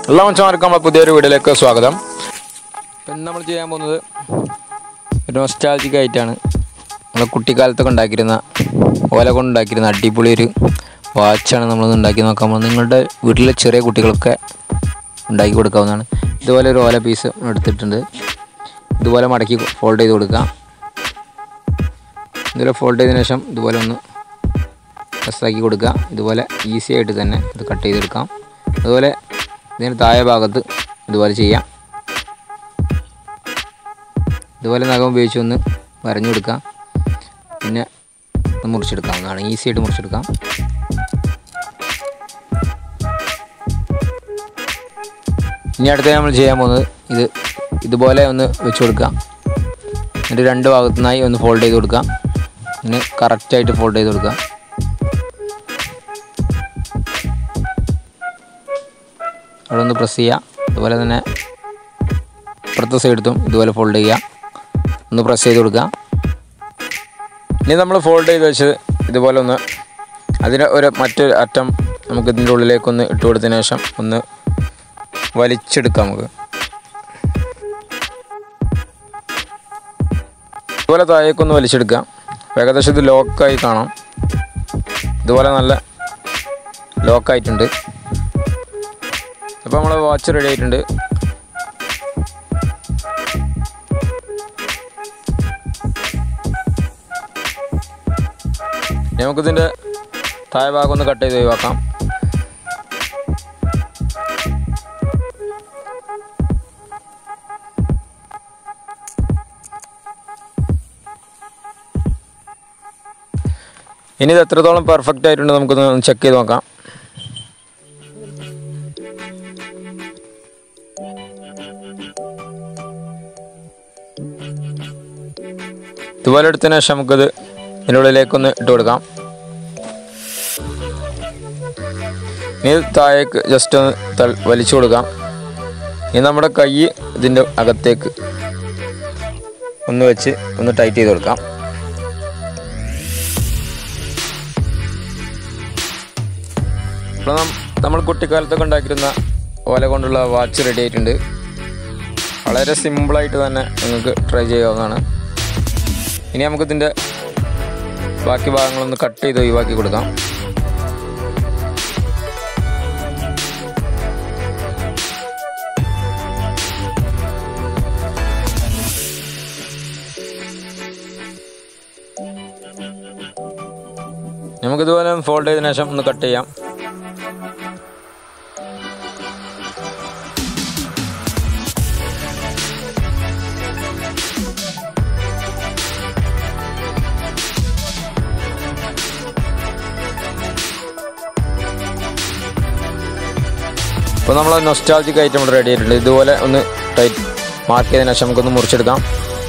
എല്ലാ മച്ചമാർക്കും നമ്മളെ പുതിയൊരു വീഡിയോയിലേക്ക് സ്വാഗതം ഇന്ന് നമ്മൾ ചെയ്യാൻ പോകുന്നത് ഒരു നൊസ്റ്റാൾജിക് ആയിട്ടാണ് നമ്മൾ കുട്ടിക്കാലത്തൊക്കെ ഉണ്ടാക്കിയിരുന്ന ഓല കൊണ്ട് ഉണ്ടാക്കിയിരുന്ന അടിപൊളി ഒരു വാച്ചാണ് നമ്മൾ ഉണ്ടാക്കി നോക്കാൻ പോകുന്നത് നിങ്ങളുടെ വീട്ടിലെ ചെറിയ കുട്ടികളൊക്കെ ഉണ്ടാക്കി കൊടുക്കാവുന്നതാണ് ഇതുപോലെ ഒരു ഓല പീസ് എടുത്തിട്ടുണ്ട് ഇതുപോലെ മടക്കി ഫോൾഡ് ചെയ്ത് കൊടുക്കാം ഇതുപോലെ ഫോൾഡ് ചെയ്തതിനു ശേഷം ഇതുപോലെ ഒന്ന് പ്രസ്സാക്കി കൊടുക്കുക ഇതുപോലെ ഈസി ആയിട്ട് തന്നെ ഇത് കട്ട് ചെയ്തെടുക്കാം അതുപോലെ ഇതിന് താഴെ ഭാഗത്ത് ഇതുപോലെ ചെയ്യാം ഇതുപോലെ നഖം ഉപയോഗിച്ച് ഒന്ന് വരഞ്ഞു കൊടുക്കാം പിന്നെ ഒന്ന് മുറിച്ചെടുക്കാവുന്നതാണ് ഈസി ആയിട്ട് മുറിച്ചെടുക്കാം ഇനി അടുത്ത നമ്മൾ ചെയ്യാൻ പോകുന്നത് ഇത് ഇതുപോലെ ഒന്ന് വെച്ച് കൊടുക്കാം എന്നിട്ട് രണ്ട് ഭാഗത്തു നിന്നായി ഒന്ന് ഫോൾഡ് ചെയ്ത് കൊടുക്കാം പിന്നെ കറക്റ്റായിട്ട് ഫോൾഡ് ചെയ്ത് കൊടുക്കാം അവിടെ ഒന്ന് പ്രസ് ചെയ്യുക അതുപോലെ തന്നെ ഇപ്പുറത്തെ സൈഡത്തും ഇതുപോലെ ഫോൾഡ് ചെയ്യുക ഒന്ന് പ്രസ് ചെയ്ത് കൊടുക്കുക ഇനി നമ്മൾ ഫോൾഡ് ചെയ്ത് വെച്ച് ഇതുപോലെ ഒന്ന് അതിന് ഒരു മറ്റൊരു അറ്റം നമുക്ക് ഇതിൻ്റെ ഉള്ളിലേക്കൊന്ന് ഇട്ട് കൊടുത്തതിന് ശേഷം ഒന്ന് വലിച്ചെടുക്കാം നമുക്ക് ഇതുപോലെ താഴേക്കൊന്ന് വലിച്ചെടുക്കാം ഏകദേശം ഇത് ലോക്കായി കാണാം ഇതുപോലെ നല്ല ലോക്കായിട്ടുണ്ട് അപ്പോൾ നമ്മൾ വാച്ച് റെഡി ആയിട്ടുണ്ട് ഇനി നമുക്കിതിൻ്റെ താഴെ ഭാഗം ഒന്ന് കട്ട് ചെയ്ത് ഒഴിവാക്കാം ഇനി ഇത് എത്രത്തോളം പെർഫെക്റ്റ് ആയിട്ടുണ്ട് നമുക്കൊന്ന് ചെക്ക് ചെയ്ത് നോക്കാം ഇതുപോലെ എടുത്തതിന് ശേഷം നമുക്കിത് ഇതിൻ്റെ ഉള്ളിലേക്കൊന്ന് ഇട്ട് കൊടുക്കാം ഇനി ഇത് താഴേക്ക് ജസ്റ്റ് ഒന്ന് തൾ വലിച്ചു കൊടുക്കാം ഇനി നമ്മുടെ കൈ ഇതിൻ്റെ അകത്തേക്ക് ഒന്ന് വെച്ച് ഒന്ന് ടൈറ്റ് ചെയ്ത് കൊടുക്കാം ഇപ്പോൾ നം- നമ്മൾ കുട്ടിക്കാലത്തൊക്കെ ഉണ്ടാക്കിയിരുന്ന ഓല കൊണ്ടുള്ള വാച്ച് റെഡി ആയിട്ടുണ്ട് വളരെ സിമ്പിളായിട്ട് തന്നെ നിങ്ങൾക്ക് ട്രൈ ചെയ്യാവുന്നതാണ് ഇനി നമുക്കിതിൻ്റെ ബാക്കി ഭാഗങ്ങളൊന്ന് കട്ട് ചെയ്ത് ഒഴിവാക്കി കൊടുക്കാം നമുക്കിതുപോലെ ഫോൾഡ് ചെയ്തതിനു ശേഷം ഒന്ന് കട്ട് ചെയ്യാം ഇപ്പോൾ നമ്മൾ നൊസ്റ്റാൾജിക് ഐറ്റം ഇവിടെ റെഡി ആയിട്ടുണ്ട് ഇതുപോലെ ഒന്ന് ടൈറ്റ് മാർക്ക് ചെയ്തതിനു ശേഷം നമുക്കൊന്ന് മുറിച്ചെടുക്കാം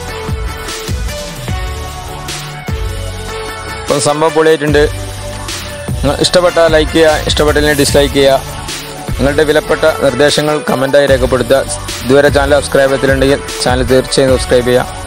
ഇപ്പം സംഭവം പൊളിയായിട്ടുണ്ട് നിങ്ങൾ ഇഷ്ടപ്പെട്ട ലൈക്ക് ചെയ്യുക ഇഷ്ടപ്പെട്ടില്ലെങ്കിൽ ഡിസ്ലൈക്ക് ചെയ്യുക നിങ്ങളുടെ വിലപ്പെട്ട നിർദ്ദേശങ്ങൾ കമൻറ്റായി രേഖപ്പെടുത്തുക ഇതുവരെ ചാനൽ സബ്സ്ക്രൈബ് ചെയ്തിട്ടുണ്ടെങ്കിൽ ചാനൽ തീർച്ചയായും സബ്സ്ക്രൈബ് ചെയ്യുക